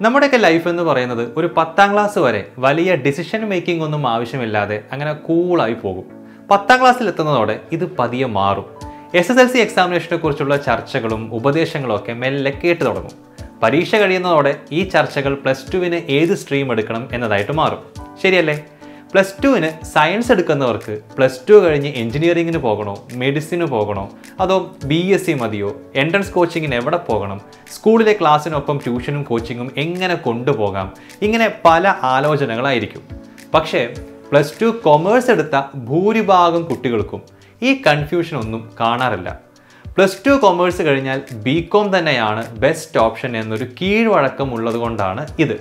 നമ്മുടെയൊക്കെ ലൈഫ് എന്ന് പറയുന്നത് ഒരു പത്താം ക്ലാസ് വരെ വലിയ ഡിസിഷൻ മേക്കിംഗ് ഒന്നും ആവശ്യമില്ലാതെ അങ്ങനെ കൂളായി പോകും പത്താം ക്ലാസ്സിൽ എത്തുന്നതോടെ ഇത് പതിയെ മാറും എസ് എസ് എൽ സി എക്സാമിനേഷനെ കുറിച്ചുള്ള ചർച്ചകളും ഉപദേശങ്ങളും ഒക്കെ മെല്ലെ കേട്ടു തുടങ്ങും പരീക്ഷ കഴിയുന്നതോടെ ഈ ചർച്ചകൾ പ്ലസ് ടുവിന് ഏത് സ്ട്രീം എടുക്കണം എന്നതായിട്ട് മാറും ശരിയല്ലേ പ്ലസ് ടുവിന് സയൻസ് എടുക്കുന്നവർക്ക് പ്ലസ് ടു കഴിഞ്ഞ് എഞ്ചിനീയറിങ്ങിന് പോകണോ മെഡിസിന് പോകണോ അതോ ബി എസ് സി മതിയോ എൻട്രൻസ് കോച്ചിങ്ങിന് എവിടെ പോകണം സ്കൂളിലെ ക്ലാസ്സിനൊപ്പം ട്യൂഷനും കോച്ചിങ്ങും എങ്ങനെ കൊണ്ടുപോകാം ഇങ്ങനെ പല ആലോചനകളായിരിക്കും പക്ഷേ പ്ലസ് ടു കൊമേഴ്സ് എടുത്ത ഭൂരിഭാഗം കുട്ടികൾക്കും ഈ കൺഫ്യൂഷൻ ഒന്നും കാണാറില്ല പ്ലസ് ടു കൊമേഴ്സ് കഴിഞ്ഞാൽ ബി കോം തന്നെയാണ് ബെസ്റ്റ് ഓപ്ഷൻ എന്നൊരു കീഴ്വഴക്കം ഉള്ളതുകൊണ്ടാണ് ഇത്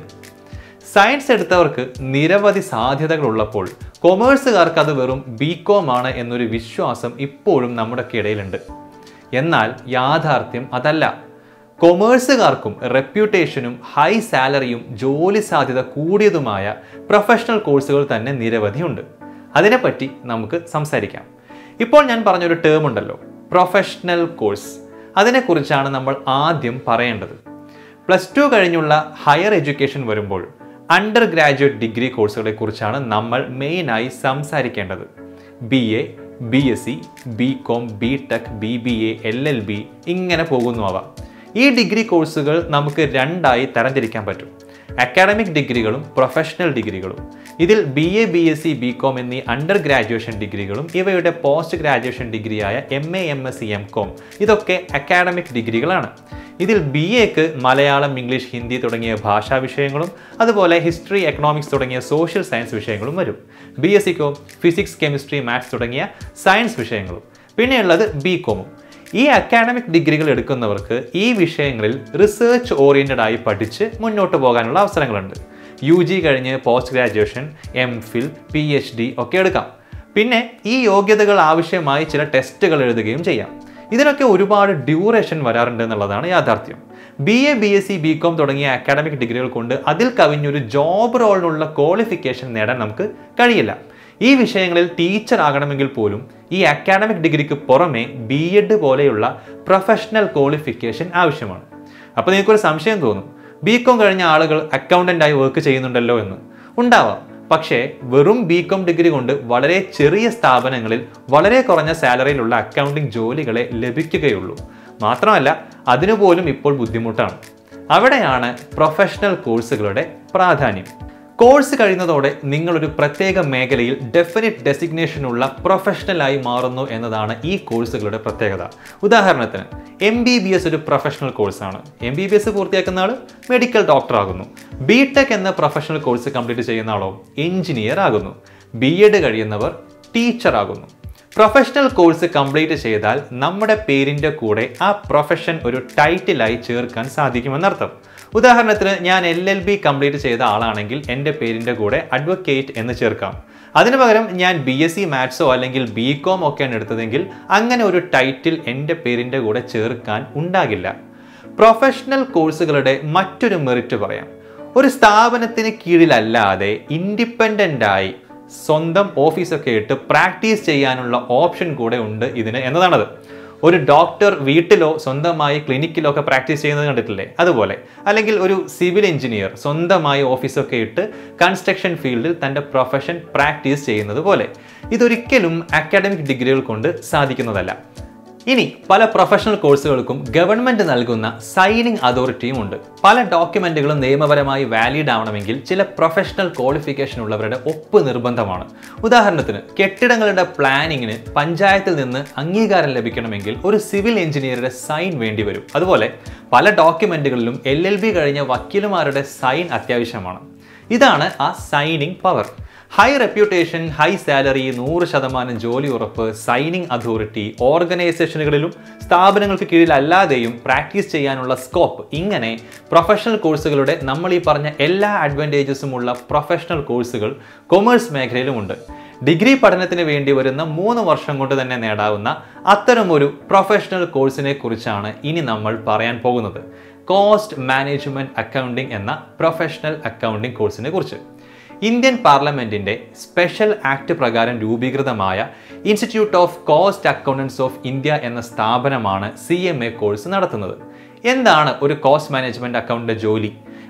സയൻസ് എടുത്തവർക്ക് നിരവധി സാധ്യതകൾ ഉള്ളപ്പോൾ കൊമേഴ്സുകാർക്ക് അത് വെറും ബി കോം ആണ് എന്നൊരു വിശ്വാസം ഇപ്പോഴും നമ്മുടെ ഇടയിലുണ്ട് എന്നാൽ യാഥാർത്ഥ്യം അതല്ല കൊമേഴ്സുകാർക്കും റെപ്യൂട്ടേഷനും ഹൈ സാലറിയും ജോലി സാധ്യത കൂടിയതുമായ പ്രൊഫഷണൽ കോഴ്സുകൾ തന്നെ നിരവധിയുണ്ട് അതിനെപ്പറ്റി നമുക്ക് സംസാരിക്കാം ഇപ്പോൾ ഞാൻ പറഞ്ഞൊരു ടേം ഉണ്ടല്ലോ പ്രൊഫഷണൽ കോഴ്സ് അതിനെക്കുറിച്ചാണ് നമ്മൾ ആദ്യം പറയേണ്ടത് പ്ലസ് ടു കഴിഞ്ഞുള്ള ഹയർ എഡ്യൂക്കേഷൻ വരുമ്പോൾ അണ്ടർ ഗ്രാജുവേറ്റ് ഡിഗ്രി കോഴ്സുകളെ കുറിച്ചാണ് നമ്മൾ മെയിനായി സംസാരിക്കേണ്ടത് B A B S C B com B tech B B A L L B ഇങ്ങനെ പോകുന്നു അവ ഈ ഡിഗ്രി കോഴ്സുകൾ നമുക്ക് രണ്ടായി തരംതിരിക്കാൻ പറ്റും അക്കാഡമിക് ഡിഗ്രികളും പ്രൊഫഷണൽ ഡിഗ്രികളും ഇതിൽ B A B S C B com എന്നീ അണ്ടർ ഗ്രാജുവേഷൻ ഡിഗ്രികളും ഇവയുടെ പോസ്റ്റ് ഗ്രാജുവേഷൻ ഡിഗ്രിയായ M A M S C M com ഇതൊക്കെ അക്കാഡമിക് ഡിഗ്രികളാണ് ഇതിൽ ബി എക്ക് മലയാളം ഇംഗ്ലീഷ് ഹിന്ദി തുടങ്ങിയ ഭാഷാ വിഷയങ്ങളും അതുപോലെ ഹിസ്റ്ററി എക്കണോമിക്സ് തുടങ്ങിയ സോഷ്യൽ സയൻസ് വിഷയങ്ങളും വരും ബി എസ് സിക്കോ ഫിസിക്സ് കെമിസ്ട്രി മാത്സ് തുടങ്ങിയ സയൻസ് വിഷയങ്ങളും പിന്നെയുള്ളത് ബി കോമും ഈ അക്കാഡമിക് ഡിഗ്രികൾ എടുക്കുന്നവർക്ക് ഈ വിഷയങ്ങളിൽ റിസർച്ച് ഓറിയൻറ്റഡ് ആയി പഠിച്ച് മുന്നോട്ട് പോകാനുള്ള അവസരങ്ങളുണ്ട് യു ജി കഴിഞ്ഞ് post graduation M phil P H D ഒക്കെ എടുക്കാം പിന്നെ ഈ യോഗ്യതകൾ ആവശ്യമായി ചില ടെസ്റ്റുകൾ എഴുതുകയും ചെയ്യാം ഇതിനൊക്കെ ഒരുപാട് ഡ്യൂറേഷൻ വരാറുണ്ട് എന്നുള്ളതാണ് യാഥാർത്ഥ്യം B A B S C B com തുടങ്ങിയ അക്കാഡമിക് ഡിഗ്രികൾ കൊണ്ട് അതിൽ കവിഞ്ഞൊരു ജോബ് റോളിനുള്ള ക്വാളിഫിക്കേഷൻ നേടാൻ നമുക്ക് കഴിയില്ല ഈ വിഷയങ്ങളിൽ ടീച്ചർ ആകണമെങ്കിൽ പോലും ഈ അക്കാഡമിക് ഡിഗ്രിക്ക് പുറമെ ബി എഡ് പോലെയുള്ള പ്രൊഫഷണൽ ക്വാളിഫിക്കേഷൻ ആവശ്യമാണ് അപ്പോൾ നിങ്ങൾക്കൊരു സംശയം തോന്നും ബി കോം കഴിഞ്ഞ ആളുകൾ അക്കൗണ്ടൻ്റായി വർക്ക് ചെയ്യുന്നുണ്ടല്ലോ എന്ന് ഉണ്ടാവാം പക്ഷേ വെറും ബി കോം ഡിഗ്രി കൊണ്ട് വളരെ ചെറിയ സ്ഥാപനങ്ങളിൽ വളരെ കുറഞ്ഞ സാലറിയിലുള്ള അക്കൗണ്ടിംഗ് ജോലികളെ ലഭിക്കുകയുള്ളൂ മാത്രമല്ല അതിനുപോലും ഇപ്പോൾ ബുദ്ധിമുട്ടാണ് അവിടെയാണ് പ്രൊഫഷണൽ കോഴ്സുകളുടെ പ്രാധാന്യം കോഴ്സ് കഴിയുന്നതോടെ നിങ്ങളൊരു പ്രത്യേക മേഖലയിൽ ഡെഫിനിറ്റ് ഡെസിഗ്നേഷനുള്ള പ്രൊഫഷണലായി മാറുന്നു എന്നതാണ് ഈ കോഴ്സുകളുടെ പ്രത്യേകത ഉദാഹരണത്തിന് എം ബി ബി എസ് ഒരു പ്രൊഫഷണൽ കോഴ്സാണ് എം ബി ബി എസ് പൂർത്തിയാക്കുന്ന ആൾ മെഡിക്കൽ ഡോക്ടർ ആകുന്നു ബി ടെക് എന്ന പ്രൊഫഷണൽ കോഴ്സ് കംപ്ലീറ്റ് ചെയ്യുന്ന ആളോ എഞ്ചിനീയർ ആകുന്നു ബി എഡ് കഴിയുന്നവർ ടീച്ചർ ആകുന്നു പ്രൊഫഷണൽ കോഴ്സ് കംപ്ലീറ്റ് ചെയ്താൽ നമ്മുടെ പേരിൻ്റെ കൂടെ ആ പ്രൊഫഷൻ ഒരു ടൈറ്റിലായി ചേർക്കാൻ സാധിക്കുമെന്നർത്ഥം ഉദാഹരണത്തിന് ഞാൻ എൽ എൽ ബി കംപ്ലീറ്റ് ചെയ്ത ആളാണെങ്കിൽ എൻ്റെ പേരിൻ്റെ കൂടെ അഡ്വക്കേറ്റ് എന്ന് ചേർക്കാം അതിനു പകരം ഞാൻ ബി എസ് സി മാത്സോ അല്ലെങ്കിൽ ബി കോം ഒക്കെയാണ് എടുത്തതെങ്കിൽ അങ്ങനെ ഒരു ടൈറ്റിൽ എൻ്റെ പേരിൻ്റെ കൂടെ ചേർക്കാൻ ഉണ്ടാകില്ല പ്രൊഫഷണൽ കോഴ്സുകളുടെ മറ്റൊരു മെറിറ്റ് പറയാം ഒരു സ്ഥാപനത്തിന് കീഴിലല്ലാതെ ഇൻഡിപെൻഡൻ്റ് ആയി സ്വന്തം ഓഫീസൊക്കെ ഇട്ട് പ്രാക്ടീസ് ചെയ്യാനുള്ള ഓപ്ഷൻ കൂടെ ഉണ്ട് ഇതിന് എന്നതാണത് ഒരു ഡോക്ടർ വീട്ടിലോ സ്വന്തമായി ക്ലിനിക്കിലോ ഒക്കെ പ്രാക്ടീസ് ചെയ്യുന്നത് കണ്ടിട്ടില്ലേ അതുപോലെ അല്ലെങ്കിൽ ഒരു സിവിൽ എഞ്ചിനീയർ സ്വന്തമായി ഓഫീസൊക്കെ ഇട്ട് കൺസ്ട്രക്ഷൻ ഫീൽഡിൽ തൻ്റെ പ്രൊഫഷൻ പ്രാക്ടീസ് ചെയ്യുന്നത് പോലെ ഇതൊരിക്കലും അക്കാഡമിക് ഡിഗ്രികൾ കൊണ്ട് സാധിക്കുന്നതല്ല ഇനി പല പ്രൊഫഷണൽ കോഴ്സുകൾക്കും ഗവൺമെന്റ് നൽകുന്ന സൈനിങ് അതോറിറ്റിയും ഉണ്ട് പല ഡോക്യുമെന്റുകളും നിയമപരമായി വാലിഡ് ആവണമെങ്കിൽ ചില പ്രൊഫഷണൽ ക്വാളിഫിക്കേഷൻ ഉള്ളവരുടെ ഒപ്പ് നിർബന്ധമാണ് ഉദാഹരണത്തിന് കെട്ടിടങ്ങളുടെ പ്ലാനിങ്ങിന് പഞ്ചായത്തിൽ നിന്ന് അംഗീകാരം ലഭിക്കണമെങ്കിൽ ഒരു സിവിൽ എഞ്ചിനീയറുടെ സൈൻ വേണ്ടി വരും അതുപോലെ പല ഡോക്യുമെന്റുകളിലും എൽ എൽ ബി കഴിഞ്ഞ വക്കീലുമാരുടെ സൈൻ അത്യാവശ്യമാണ് ഇതാണ് ആ signing power high reputation high salary നൂറ് ശതമാനം ജോലി ഉറപ്പ് സൈനിങ് അതോറിറ്റി ഓർഗനൈസേഷനുകളിലും സ്ഥാപനങ്ങൾക്ക് കീഴിലല്ലാതെയും പ്രാക്ടീസ് ചെയ്യാനുള്ള സ്കോപ്പ് ഇങ്ങനെ പ്രൊഫഷണൽ കോഴ്സുകളുടെ നമ്മൾ ഈ പറഞ്ഞ എല്ലാ അഡ്വാൻറ്റേജസും ഉള്ള പ്രൊഫഷണൽ കോഴ്സുകൾ കൊമേഴ്സ് മേഖലയിലുമുണ്ട് ഡിഗ്രി പഠനത്തിന് വേണ്ടി വരുന്ന മൂന്ന് വർഷം കൊണ്ട് തന്നെ നേടാവുന്ന അത്തരമൊരു പ്രൊഫഷണൽ കോഴ്സിനെ കുറിച്ചാണ് ഇനി നമ്മൾ പറയാൻ പോകുന്നത് കോസ്റ്റ് മാനേജ്മെന്റ് അക്കൗണ്ടിംഗ് എന്ന പ്രൊഫഷണൽ അക്കൗണ്ടിംഗ് കോഴ്സിനെ കുറിച്ച് ഇന്ത്യൻ പാർലമെന്റിന്റെ സ്പെഷ്യൽ ആക്ട് പ്രകാരം രൂപീകൃതമായ Institute of Cost Accountants of India എന്ന സ്ഥാപനമാണ് സി എം എ കോഴ്സ് നടത്തുന്നത് എന്താണ് ഒരു കോസ്റ്റ് മാനേജ്മെന്റ് അക്കൗണ്ടിന്റെ ജോലി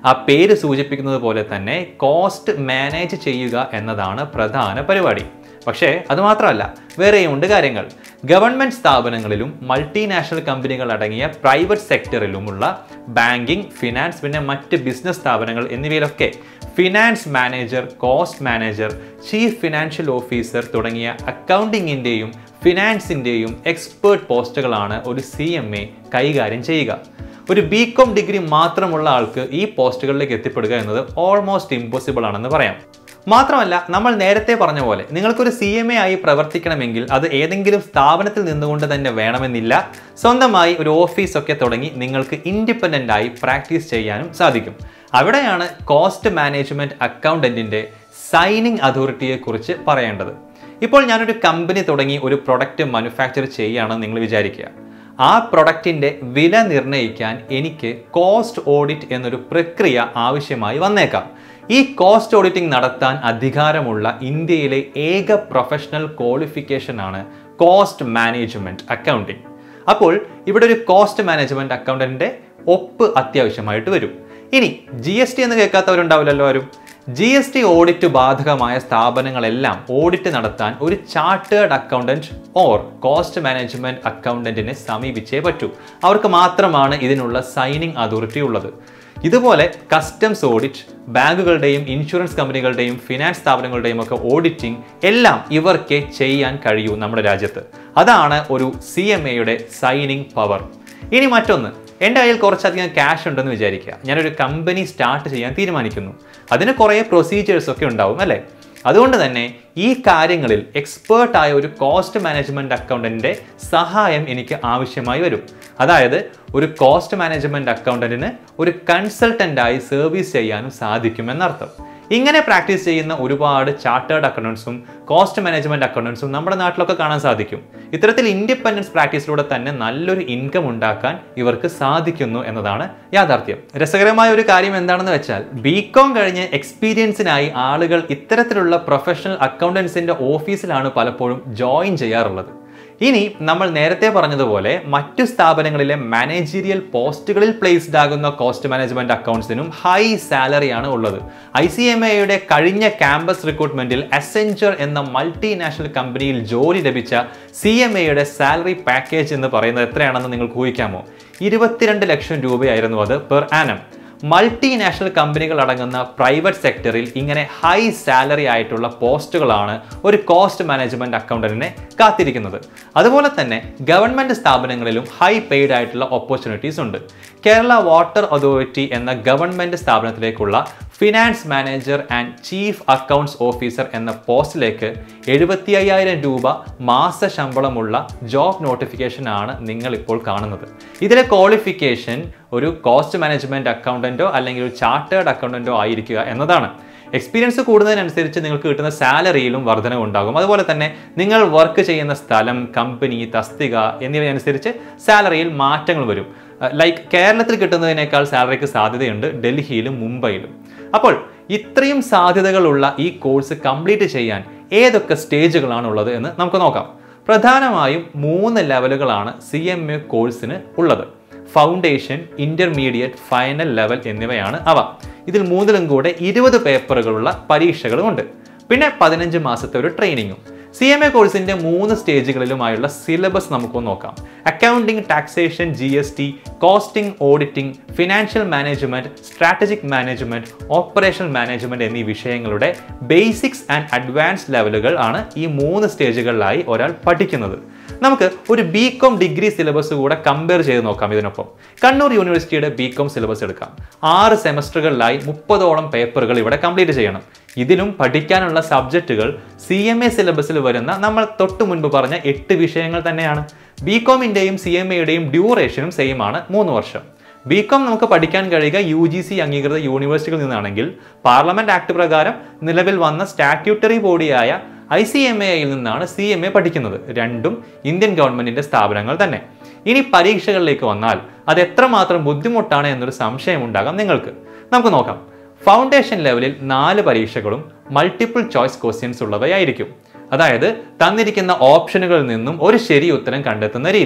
ആ പേര് സൂചിപ്പിക്കുന്നത് പോലെ തന്നെ കോസ്റ്റ് മാനേജ് ചെയ്യുക എന്നതാണ് പ്രധാന പരിപാടി പക്ഷേ അതുമാത്രമല്ല വേറെയുമുണ്ട് കാര്യങ്ങൾ ഗവൺമെന്റ് സ്ഥാപനങ്ങളിലും മൾട്ടിനാഷണൽ കമ്പനികൾ അടങ്ങിയ പ്രൈവറ്റ് സെക്ടറിലുമുള്ള ബാങ്കിംഗ് ഫിനാൻസ് പിന്നെ മറ്റ് ബിസിനസ് സ്ഥാപനങ്ങൾ എന്നിവയിലൊക്കെ finance manager cost manager chief financial officer തുടങ്ങിയ അക്കൗണ്ടിങ്ങിൻ്റെയും ഫിനാൻസിൻ്റെയും എക്സ്പേർട്ട് പോസ്റ്റുകളാണ് ഒരു സി എം എ കൈകാര്യം ചെയ്യുക ഒരു ബി കോം ഡിഗ്രി മാത്രമുള്ള ആൾക്ക് ഈ പോസ്റ്റുകളിലേക്ക് എത്തിപ്പെടുക എന്നത് ഓൾമോസ്റ്റ് ഇമ്പോസിബിൾ ആണെന്ന് പറയാം മാത്രമല്ല നമ്മൾ നേരത്തെ പറഞ്ഞ പോലെ നിങ്ങൾക്കൊരു സി എം എ ആയി പ്രവർത്തിക്കണമെങ്കിൽ അത് ഏതെങ്കിലും സ്ഥാപനത്തിൽ നിന്നുകൊണ്ട് തന്നെ വേണമെന്നില്ല സ്വന്തമായി ഒരു ഓഫീസൊക്കെ തുടങ്ങി നിങ്ങൾക്ക് ഇൻഡിപെൻഡൻ്റ് ആയി പ്രാക്ടീസ് ചെയ്യാനും സാധിക്കും അവിടെയാണ് കോസ്റ്റ് മാനേജ്മെന്റ് അക്കൗണ്ടന്റിന്റെ സൈനിങ് അതോറിറ്റിയെ കുറിച്ച് പറയേണ്ടത് ഇപ്പോൾ ഞാനൊരു കമ്പനി തുടങ്ങി ഒരു പ്രൊഡക്റ്റ് മാനുഫാക്ചർ ചെയ്യുകയാണെന്ന് നിങ്ങൾ വിചാരിക്കുക ആ പ്രൊഡക്റ്റിന്റെ വില നിർണ്ണയിക്കാൻ എനിക്ക് കോസ്റ്റ് ഓഡിറ്റ് എന്നൊരു പ്രക്രിയ ആവശ്യമായി വന്നേക്കാം ഈ കോസ്റ്റ് ഓഡിറ്റിംഗ് നടത്താൻ അധികാരമുള്ള ഇന്ത്യയിലെ ഏക പ്രൊഫഷണൽ ക്വാളിഫിക്കേഷൻ ആണ് കോസ്റ്റ് മാനേജ്മെന്റ് അക്കൗണ്ടിംഗ് അപ്പോൾ ഇവിടെ ഒരു കോസ്റ്റ് മാനേജ്മെന്റ് അക്കൗണ്ടന്റിന്റെ ഒപ്പ് അത്യാവശ്യമായിട്ട് വരും ഇനി ജി എസ് ടി എന്ന് കേൾക്കാത്തവരുണ്ടാവില്ലല്ലോ ആരും ജി എസ് ടി ഓഡിറ്റ് ബാധകമായ സ്ഥാപനങ്ങളെല്ലാം ഓഡിറ്റ് നടത്താൻ ഒരു chartered accountant or cost management അക്കൗണ്ടന്റിനെ സമീപിച്ചേ പറ്റൂ അവർക്ക് മാത്രമാണ് ഇതിനുള്ള സൈനിങ് അതോറിറ്റി ഉള്ളത് ഇതുപോലെ കസ്റ്റംസ് ഓഡിറ്റ് ബാങ്കുകളുടെയും ഇൻഷുറൻസ് കമ്പനികളുടെയും ഫിനാൻസ് സ്ഥാപനങ്ങളുടെയും ഒക്കെ ഓഡിറ്റിംഗ് എല്ലാം ഇവർക്ക് ചെയ്യാൻ കഴിയൂ നമ്മുടെ രാജ്യത്ത് അതാണ് ഒരു സി എം എയുടെ സൈനിങ് പവർ ഇനി മറ്റൊന്ന് എൻ്റെ കയ്യിൽ കുറച്ചധികം ക്യാഷ് ഉണ്ടെന്ന് വിചാരിക്കുക ഞാനൊരു കമ്പനി സ്റ്റാർട്ട് ചെയ്യാൻ തീരുമാനിക്കുന്നു അതിന് കുറേ പ്രൊസീജിയേഴ്സ് ഒക്കെ ഉണ്ടാവും അല്ലേ അതുകൊണ്ട് തന്നെ ഈ കാര്യങ്ങളിൽ എക്സ്പേർട്ട് ആയ ഒരു കോസ്റ്റ് മാനേജ്മെന്റ് അക്കൗണ്ടന്റിന്റെ സഹായം എനിക്ക് ആവശ്യമായി വരും അതായത് ഒരു കോസ്റ്റ് മാനേജ്മെന്റ് അക്കൗണ്ടന്റിന് ഒരു കൺസൾട്ടന്റായി സർവീസ് ചെയ്യാനും സാധിക്കുമെന്നർത്ഥം ഇങ്ങനെ പ്രാക്ടീസ് ചെയ്യുന്ന ഒരുപാട് ചാർട്ടേഡ് അക്കൗണ്ടൻസും കോസ്റ്റ് മാനേജ്മെന്റ് അക്കൗണ്ടൻസും നമ്മുടെ നാട്ടിലൊക്കെ കാണാൻ സാധിക്കും ഇത്തരത്തിൽ ഇൻഡിപെൻഡൻസ് പ്രാക്ടീസിലൂടെ തന്നെ നല്ലൊരു ഇൻകം ഉണ്ടാക്കാൻ ഇവർക്ക് സാധിക്കുന്നു എന്നതാണ് യാഥാർത്ഥ്യം രസകരമായ ഒരു കാര്യം എന്താണെന്ന് വെച്ചാൽ ബി കോം കഴിഞ്ഞ് എക്സ്പീരിയൻസിനായി ആളുകൾ ഇത്തരത്തിലുള്ള പ്രൊഫഷണൽ അക്കൗണ്ടൻസിന്റെ ഓഫീസിലാണ് പലപ്പോഴും ജോയിൻ ചെയ്യാറുള്ളത് ഇനി നമ്മൾ നേരത്തെ പറഞ്ഞതുപോലെ മറ്റു സ്ഥാപനങ്ങളിലെ മാനേജീരിയൽ പോസ്റ്റുകളിൽ പ്ലേസ്ഡ് ആകുന്ന കോസ്റ്റ് മാനേജ്മെന്റ് അക്കൗണ്ട്സിനും ഹൈ സാലറിയാണ് ഉള്ളത് ഐ സി എം എയുടെ കഴിഞ്ഞ ക്യാമ്പസ് റിക്രൂട്ട്മെന്റിൽ അസെഞ്ചർ എന്ന മൾട്ടിനാഷണൽ കമ്പനിയിൽ ജോലി ലഭിച്ച സി എം എയുടെ സാലറി പാക്കേജ് എന്ന് പറയുന്നത് എത്രയാണെന്ന് നിങ്ങൾക്ക് ഊഹിക്കാമോ ഇരുപത്തിരണ്ട് ലക്ഷം രൂപയായിരുന്നു അത് പെർ ആനം മൾട്ടിനാഷണൽ കമ്പനികൾ അടങ്ങുന്ന പ്രൈവറ്റ് സെക്ടറിൽ ഇങ്ങനെ ഹൈ സാലറി ആയിട്ടുള്ള പോസ്റ്റുകളാണ് ഒരു കോസ്റ്റ് മാനേജ്മെന്റ് അക്കൗണ്ടന്റിനെ കാത്തിരിക്കുന്നത് അതുപോലെ തന്നെ ഗവൺമെന്റ് സ്ഥാപനങ്ങളിലും ഹൈ പെയ്ഡ് ആയിട്ടുള്ള ഓപ്പർച്യൂണിറ്റീസ് ഉണ്ട് കേരള വാട്ടർ അതോറിറ്റി എന്ന ഗവൺമെന്റ് സ്ഥാപനത്തിലേക്കുള്ള finance manager and chief accounts officer എന്ന പോസ്റ്റിലേക്ക് എഴുപത്തി അയ്യായിരം രൂപ മാസ ശമ്പളമുള്ള ജോബ് നോട്ടിഫിക്കേഷൻ ആണ് നിങ്ങൾ ഇപ്പോൾ കാണുന്നത് ഇതിലെ ക്വാളിഫിക്കേഷൻ ഒരു കോസ്റ്റ് മാനേജ്മെന്റ് അക്കൗണ്ടന്റോ അല്ലെങ്കിൽ ഒരു ചാർട്ടേഡ് അക്കൗണ്ടന്റോ ആയിരിക്കുക എന്നതാണ് എക്സ്പീരിയൻസ് കൂടുന്നതിനനുസരിച്ച് നിങ്ങൾക്ക് കിട്ടുന്ന സാലറിയിലും വർധനവ് ഉണ്ടാകും അതുപോലെ തന്നെ നിങ്ങൾ വർക്ക് ചെയ്യുന്ന സ്ഥലം കമ്പനി തസ്തിക എന്നിവയനുസരിച്ച് സാലറിയിൽ മാറ്റങ്ങൾ വരും ലൈക്ക് കേരളത്തിൽ കിട്ടുന്നതിനേക്കാൾ സാലറിക്ക് സാധ്യതയുണ്ട് ഡൽഹിയിലും മുംബൈയിലും അപ്പോൾ ഇത്രയും സാധ്യതകളുള്ള ഈ കോഴ്സ് കംപ്ലീറ്റ് ചെയ്യാൻ ഏതൊക്കെ സ്റ്റേജുകളാണ് ഉള്ളത് എന്ന് നമുക്ക് നോക്കാം പ്രധാനമായും മൂന്ന് ലെവലുകളാണ് സി എം എ കോഴ്സിന് ഉള്ളത് ഫൗണ്ടേഷൻ ഇന്റർമീഡിയറ്റ് ഫൈനൽ ലെവൽ എന്നിവയാണ് അവ ഇതിൽ മൂന്നിലും കൂടെ ഇരുപത് പേപ്പറുകളുള്ള പരീക്ഷകളുമുണ്ട് പിന്നെ പതിനഞ്ച് മാസത്തെ ഒരു ട്രെയിനിങ്ങും സി എം എ കോഴ്സിന്റെ മൂന്ന് സ്റ്റേജുകളിലുമായുള്ള സിലബസ് നമുക്ക് നോക്കാം accounting taxation G S T costing auditing financial management strategic management operational management എന്നീ വിഷയങ്ങളുടെ ബേസിക്സ് ആൻഡ് അഡ്വാൻസ്ഡ് ലെവലുകൾ ആണ് ഈ മൂന്ന് സ്റ്റേജുകളിലായി ഒരാൾ പഠിക്കുന്നത് നമുക്ക് ഒരു ബി കോം ഡിഗ്രി സിലബസ് കൂടെ കമ്പയർ ചെയ്ത് നോക്കാം ഇതിനൊപ്പം കണ്ണൂർ യൂണിവേഴ്സിറ്റിയുടെ ബി കോം സിലബസ് എടുക്കാം ആറ് സെമസ്റ്ററുകളിലായി മുപ്പതോളം പേപ്പറുകൾ ഇവിടെ കംപ്ലീറ്റ് ചെയ്യണം ഇതിലും പഠിക്കാനുള്ള സബ്ജക്റ്റുകൾ സി എം എ സിലബസിൽ വരുന്ന നമ്മൾ തൊട്ട് മുൻപ് പറഞ്ഞ എട്ട് വിഷയങ്ങൾ തന്നെയാണ് ബി കോമിൻ്റെയും സി എം എയുടെയും ഡ്യൂറേഷനും സെയിം ആണ് മൂന്ന് വർഷം ബി കോം നമുക്ക് പഠിക്കാൻ കഴിയുക യു ജി സി അംഗീകൃത യൂണിവേഴ്സിറ്റികളിൽ നിന്നാണെങ്കിൽ പാർലമെന്റ് ആക്ട് പ്രകാരം നിലവിൽ വന്ന സ്റ്റാറ്റ്യൂട്ടറി ബോഡിയായ ഐ സി എം എയിൽ നിന്നാണ് സി എം എ പഠിക്കുന്നത് രണ്ടും ഇന്ത്യൻ ഗവൺമെന്റിന്റെ സ്ഥാപനങ്ങൾ തന്നെ ഇനി പരീക്ഷകളിലേക്ക് വന്നാൽ അത് എത്രമാത്രം ബുദ്ധിമുട്ടാണ് എന്നൊരു സംശയം ഉണ്ടാകാം നിങ്ങൾക്ക് നമുക്ക് നോക്കാം ഫൗണ്ടേഷൻ ലെവലിൽ നാല് പരീക്ഷകളും മൾട്ടിപ്പിൾ ചോയ്സ് ക്വസ്റ്റ്യൻസ് ഉള്ളവയായിരിക്കും അതായത് തന്നിരിക്കുന്ന ഓപ്ഷനുകളിൽ നിന്നും ഒരു ശരി ഉത്തരം കണ്ടെത്തുന്ന രീതി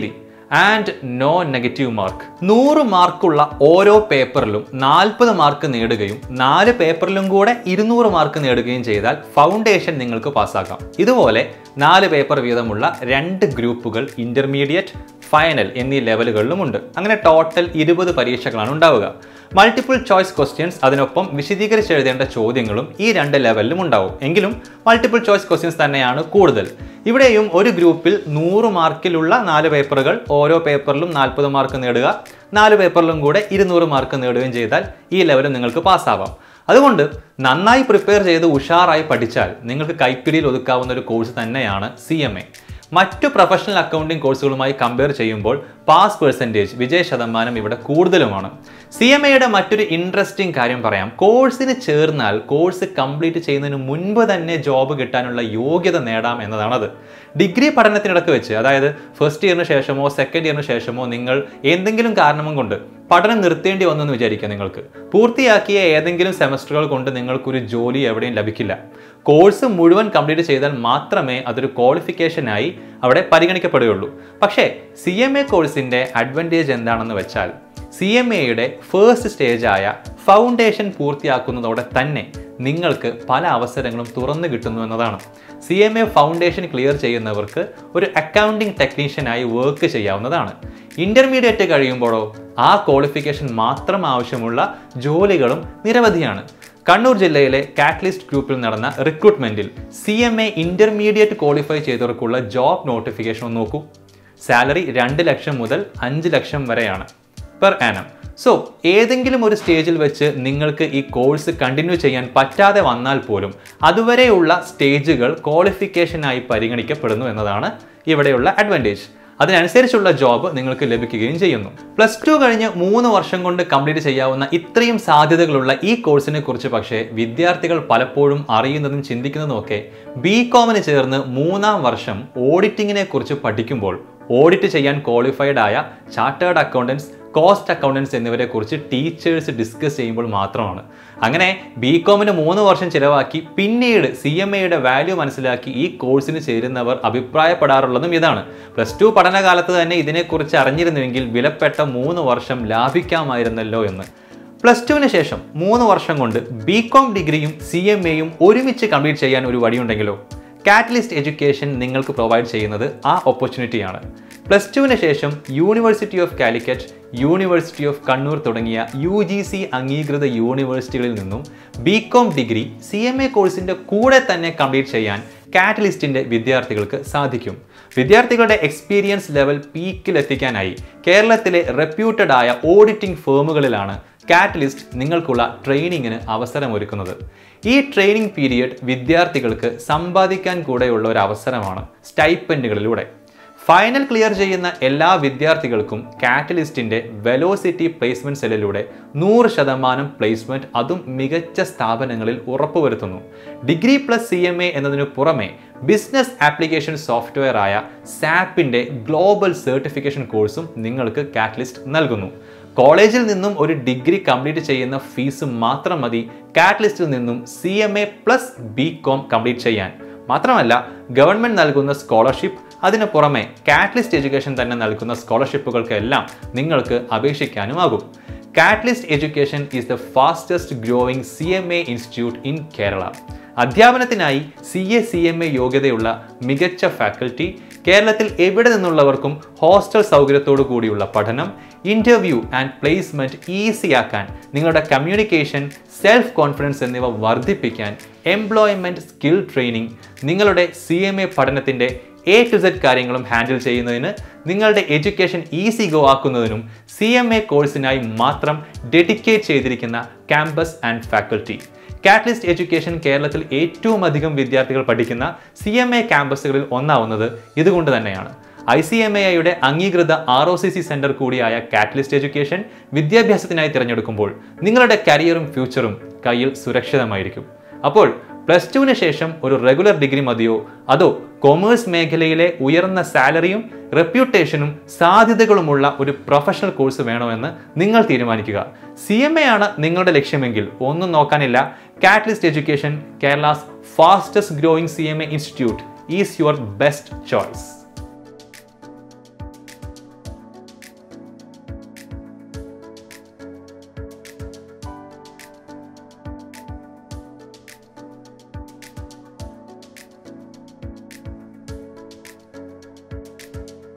ആൻഡ് നോ നെഗറ്റീവ് മാർക്ക് നൂറ് മാർക്കുള്ള ഓരോ പേപ്പറിലും നാൽപ്പത് മാർക്ക് നേടുകയും നാല് പേപ്പറിലും കൂടെ ഇരുന്നൂറ് മാർക്ക് നേടുകയും ചെയ്താൽ ഫൗണ്ടേഷൻ നിങ്ങൾക്ക് പാസ്സാക്കാം ഇതുപോലെ നാല് പേപ്പർ വീതമുള്ള രണ്ട് ഗ്രൂപ്പുകൾ ഇന്റർമീഡിയറ്റ് ഫൈനൽ എന്നീ ലെവലുകളിലുമുണ്ട് അങ്ങനെ ടോട്ടൽ ഇരുപത് പരീക്ഷകളാണ് ഉണ്ടാവുക മൾട്ടിപ്പിൾ ചോയ്സ് ക്വസ്റ്റ്യൻസ് അതിനൊപ്പം വിശദീകരിച്ച് എഴുതേണ്ട ചോദ്യങ്ങളും ഈ രണ്ട് ലെവലിലും ഉണ്ടാവും എങ്കിലും മൾട്ടിപ്പിൾ ചോയ്സ് ക്വസ്റ്റ്യൻസ് തന്നെയാണ് കൂടുതൽ ഇവിടെയും ഒരു ഗ്രൂപ്പിൽ നൂറ് മാർക്കിലുള്ള നാല് പേപ്പറുകൾ ഓരോ പേപ്പറിലും നാൽപ്പത് മാർക്ക് നേടുക നാല് പേപ്പറിലും കൂടെ ഇരുന്നൂറ് മാർക്ക് നേടുകയും ചെയ്താൽ ഈ ലെവലും നിങ്ങൾക്ക് പാസ്സാവാം അതുകൊണ്ട് നന്നായി പ്രിപ്പയർ ചെയ്ത് ഉഷാറായി പഠിച്ചാൽ നിങ്ങൾക്ക് കൈപ്പിടിയിൽ ഒതുക്കാവുന്ന ഒരു കോഴ്സ് തന്നെയാണ് സി എം എ മറ്റു പ്രൊഫഷണൽ അക്കൗണ്ടിംഗ് കോഴ്സുകളുമായി കമ്പയർ ചെയ്യുമ്പോൾ പാസ് പെർസെൻറ്റേജ് വിജയ ശതമാനം ഇവിടെ കൂടുതലുമാണ് സി എം എയുടെ മറ്റൊരു ഇൻട്രസ്റ്റിംഗ് കാര്യം പറയാം കോഴ്സിന് ചേർന്നാൽ കോഴ്സ് കംപ്ലീറ്റ് ചെയ്യുന്നതിന് മുൻപ് തന്നെ ജോബ് കിട്ടാനുള്ള യോഗ്യത നേടാം എന്നതാണത് ഡിഗ്രി പഠനത്തിനിടക്ക് വെച്ച് അതായത് ഫസ്റ്റ് ഇയറിന് ശേഷമോ സെക്കൻഡ് ഇയറിന് ശേഷമോ നിങ്ങൾ എന്തെങ്കിലും കാരണവും കൊണ്ട് പഠനം നിർത്തേണ്ടി വന്നെന്ന് വിചാരിക്കുക നിങ്ങൾക്ക് പൂർത്തിയാക്കിയ ഏതെങ്കിലും സെമസ്റ്ററുകൾ കൊണ്ട് നിങ്ങൾക്കൊരു ജോലി എവിടെയും ലഭിക്കില്ല കോഴ്സ് മുഴുവൻ കംപ്ലീറ്റ് ചെയ്താൽ മാത്രമേ അതൊരു ക്വാളിഫിക്കേഷനായി അവിടെ പരിഗണിക്കപ്പെടുകയുള്ളൂ പക്ഷേ സി എം എ കോഴ്സിൻ്റെ അഡ്വാൻറ്റേജ് എന്താണെന്ന് വെച്ചാൽ സി എം എയുടെ ഫേസ്റ്റ് സ്റ്റേജായ ഫൗണ്ടേഷൻ പൂർത്തിയാക്കുന്നതോടെ തന്നെ നിങ്ങൾക്ക് പല അവസരങ്ങളും തുറന്നു കിട്ടുന്നു എന്നതാണ് C M A foundation clear ചെയ്യുന്നവർക്ക് ഒരു അക്കൗണ്ടിംഗ് ടെക്നീഷ്യനായി വർക്ക് ചെയ്യാവുന്നതാണ് ഇന്റർമീഡിയറ്റ് കഴിയുമ്പോഴോ ആ ക്വാളിഫിക്കേഷൻ മാത്രം ആവശ്യമുള്ള ജോലികളും നിരവധിയാണ് കണ്ണൂർ ജില്ലയിലെ കാറ്റലിസ്റ്റ് ഗ്രൂപ്പിൽ നടന്ന റിക്രൂട്ട്മെന്റിൽ C M A intermediate qualify ചെയ്തവർക്കുള്ള ജോബ് നോട്ടിഫിക്കേഷൻ ഒന്ന് നോക്കൂ സാലറി രണ്ട് ലക്ഷം മുതൽ അഞ്ച് ലക്ഷം വരെയാണ് പെർ ആനം സോ ഏതെങ്കിലും ഒരു സ്റ്റേജിൽ വെച്ച് നിങ്ങൾക്ക് ഈ കോഴ്സ് കണ്ടിന്യൂ ചെയ്യാൻ പറ്റാതെ വന്നാൽ പോലും അതുവരെയുള്ള സ്റ്റേജുകൾ ക്വാളിഫിക്കേഷനായി പരിഗണിക്കപ്പെടുന്നു എന്നതാണ് ഇവിടെയുള്ള അഡ്വാൻറ്റേജ് അതിനനുസരിച്ചുള്ള ജോബ് നിങ്ങൾക്ക് ലഭിക്കുകയും ചെയ്യുന്നു പ്ലസ് ടു കഴിഞ്ഞ് മൂന്ന് വർഷം കൊണ്ട് കംപ്ലീറ്റ് ചെയ്യാവുന്ന ഇത്രയും സാധ്യതകളുള്ള ഈ കോഴ്സിനെ കുറിച്ച് പക്ഷേ വിദ്യാർത്ഥികൾ പലപ്പോഴും അറിയുന്നതും ചിന്തിക്കുന്നതും ഒക്കെ ബി കോമിന് ചേർന്ന് മൂന്നാം വർഷം ഓഡിറ്റിങ്ങിനെ കുറിച്ച് പഠിക്കുമ്പോൾ ഓഡിറ്റ് ചെയ്യാൻ ക്വാളിഫൈഡ് ആയ ചാർട്ടേഡ് അക്കൗണ്ടൻസ് കോസ്റ്റ് അക്കൗണ്ടൻസ് എന്നിവരെ കുറിച്ച് ടീച്ചേഴ്സ് ഡിസ്കസ് ചെയ്യുമ്പോൾ മാത്രമാണ് അങ്ങനെ ബി കോമിന് മൂന്ന് വർഷം ചിലവാക്കി പിന്നീട് സി എം എയുടെ വാല്യൂ മനസ്സിലാക്കി ഈ കോഴ്സിന് ചേരുന്നവർ അഭിപ്രായപ്പെടാറുള്ളതും ഇതാണ് പ്ലസ് ടു പഠനകാലത്ത് തന്നെ ഇതിനെക്കുറിച്ച് അറിഞ്ഞിരുന്നുവെങ്കിൽ വിലപ്പെട്ട മൂന്ന് വർഷം ലാഭിക്കാമായിരുന്നല്ലോ എന്ന് പ്ലസ് ടുവിന് ശേഷം മൂന്ന് വർഷം കൊണ്ട് ബി കോം ഡിഗ്രിയും സി എം എയും ഒരുമിച്ച് കംപ്ലീറ്റ് ചെയ്യാൻ ഒരു വഴിയുണ്ടെങ്കിലോ കാറ്റലിസ്റ്റ് എഡ്യൂക്കേഷൻ നിങ്ങൾക്ക് പ്രൊവൈഡ് ചെയ്യുന്നത് ആ ഓപ്പർച്യൂണിറ്റിയാണ് പ്ലസ് ടുവിന് ശേഷം University of Calicut University of Kannur തുടങ്ങിയ യു ജി സി അംഗീകൃത യൂണിവേഴ്സിറ്റികളിൽ നിന്നും B com degree C M A കോഴ്സിൻ്റെ കൂടെ തന്നെ കംപ്ലീറ്റ് ചെയ്യാൻ കാറ്റലിസ്റ്റിൻ്റെ വിദ്യാർത്ഥികൾക്ക് സാധിക്കും വിദ്യാർത്ഥികളുടെ എക്സ്പീരിയൻസ് ലെവൽ പീക്കിൽ എത്തിക്കാനായി കേരളത്തിലെ റെപ്യൂട്ടഡ് ആയ ഓഡിറ്റിംഗ് ഫേമുകളിലാണ് കാറ്റലിസ്റ്റ് നിങ്ങൾക്കുള്ള ട്രെയിനിങ്ങിന് അവസരമൊരുക്കുന്നത് ഈ ട്രെയിനിങ് പീരിയഡ് വിദ്യാർത്ഥികൾക്ക് സമ്പാദിക്കാൻ കൂടെയുള്ള ഒരു അവസരമാണ് സ്റ്റൈപ്പൻഡുകളിലൂടെ ഫൈനൽ ക്ലിയർ ചെയ്യുന്ന എല്ലാ വിദ്യാർത്ഥികൾക്കും കാറ്റലിസ്റ്റിന്റെ വെലോസിറ്റി പ്ലേസ്മെന്റ് സെല്ലിലൂടെ നൂറ് ശതമാനം പ്ലേസ്മെന്റ് അതും മികച്ച സ്ഥാപനങ്ങളിൽ ഉറപ്പുവരുത്തുന്നു degree plus C M A എന്നതിനു പുറമെ ബിസിനസ് ആപ്ലിക്കേഷൻ സോഫ്റ്റ്വെയർ ആയ സാപ്പിന്റെ ഗ്ലോബൽ സർട്ടിഫിക്കേഷൻ കോഴ്സും നിങ്ങൾക്ക് കാറ്റലിസ്റ്റ് നൽകുന്നു കോളേജിൽ നിന്നും ഒരു ഡിഗ്രി കംപ്ലീറ്റ് ചെയ്യുന്ന ഫീസ് മാത്രം മതി കാറ്റലിസ്റ്റിൽ നിന്നും C M A plus B com complete ചെയ്യാൻ മാത്രമല്ല ഗവൺമെന്റ് നൽകുന്ന സ്കോളർഷിപ്പ് അതിനു പുറമെ കാറ്റലിസ്റ്റ് എഡ്യൂക്കേഷൻ തന്നെ നൽകുന്ന സ്കോളർഷിപ്പുകൾക്കെല്ലാം നിങ്ങൾക്ക് അപേക്ഷിക്കാനുമാകും Catalyst education is the fastest growing C M A institute in Kerala അധ്യാപനത്തിനായി C A C M A യോഗ്യതയുള്ള മികച്ച ഫാക്കൽറ്റി കേരളത്തിൽ എവിടെ നിന്നുള്ളവർക്കും ഹോസ്റ്റൽ സൗകര്യത്തോടു കൂടിയുള്ള പഠനം ഇന്റർവ്യൂ ആൻഡ് പ്ലേസ്മെന്റ് ഈസിയാക്കാൻ നിങ്ങളുടെ കമ്മ്യൂണിക്കേഷൻ സെൽഫ് കോൺഫിഡൻസ് എന്നിവ വർദ്ധിപ്പിക്കാൻ എംപ്ലോയ്മെന്റ് സ്കിൽ ട്രെയിനിങ് നിങ്ങളുടെ സി എം എ പഠനത്തിന്റെ എ ടു സെഡ് കാര്യങ്ങളും ഹാൻഡിൽ ചെയ്യുന്നതിന് നിങ്ങളുടെ എഡ്യൂക്കേഷൻ ഈസി ഗോ ആക്കുന്നതിനും സി എം എ കോഴ്സിനായി മാത്രം ഡെഡിക്കേറ്റ് ചെയ്തിരിക്കുന്ന campus and faculty Catalyst education കേരളത്തിൽ ഏറ്റവും അധികം വിദ്യാർത്ഥികൾ പഠിക്കുന്ന സി എം എ ക്യാമ്പസുകളിൽ ഒന്നാവുന്നത് ഇതുകൊണ്ട് തന്നെയാണ് ഐ സി എം എ ഐയുടെ അംഗീകൃത R O C C centre കൂടിയായ കാറ്റലിസ്റ്റ് എഡ്യൂക്കേഷൻ വിദ്യാഭ്യാസത്തിനായി തിരഞ്ഞെടുക്കുമ്പോൾ നിങ്ങളുടെ കരിയറും ഫ്യൂച്ചറും കയ്യിൽ സുരക്ഷിതമായിരിക്കും അപ്പോൾ പ്ലസ് ടുവിന് ശേഷം ഒരു റെഗുലർ ഡിഗ്രി മതിയോ അതോ കൊമേഴ്സ് മേഖലയിലെ ഉയർന്ന സാലറിയും റെപ്യൂട്ടേഷനും സാധ്യതകളുമുള്ള ഒരു പ്രൊഫഷണൽ കോഴ്സ് വേണോ എന്ന് നിങ്ങൾ തീരുമാനിക്കുക സി എം എ ആണ് നിങ്ങളുടെ ലക്ഷ്യമെങ്കിൽ ഒന്നും നോക്കാനില്ല Catalyst education Kerala's fastest growing C M A institute is your best choice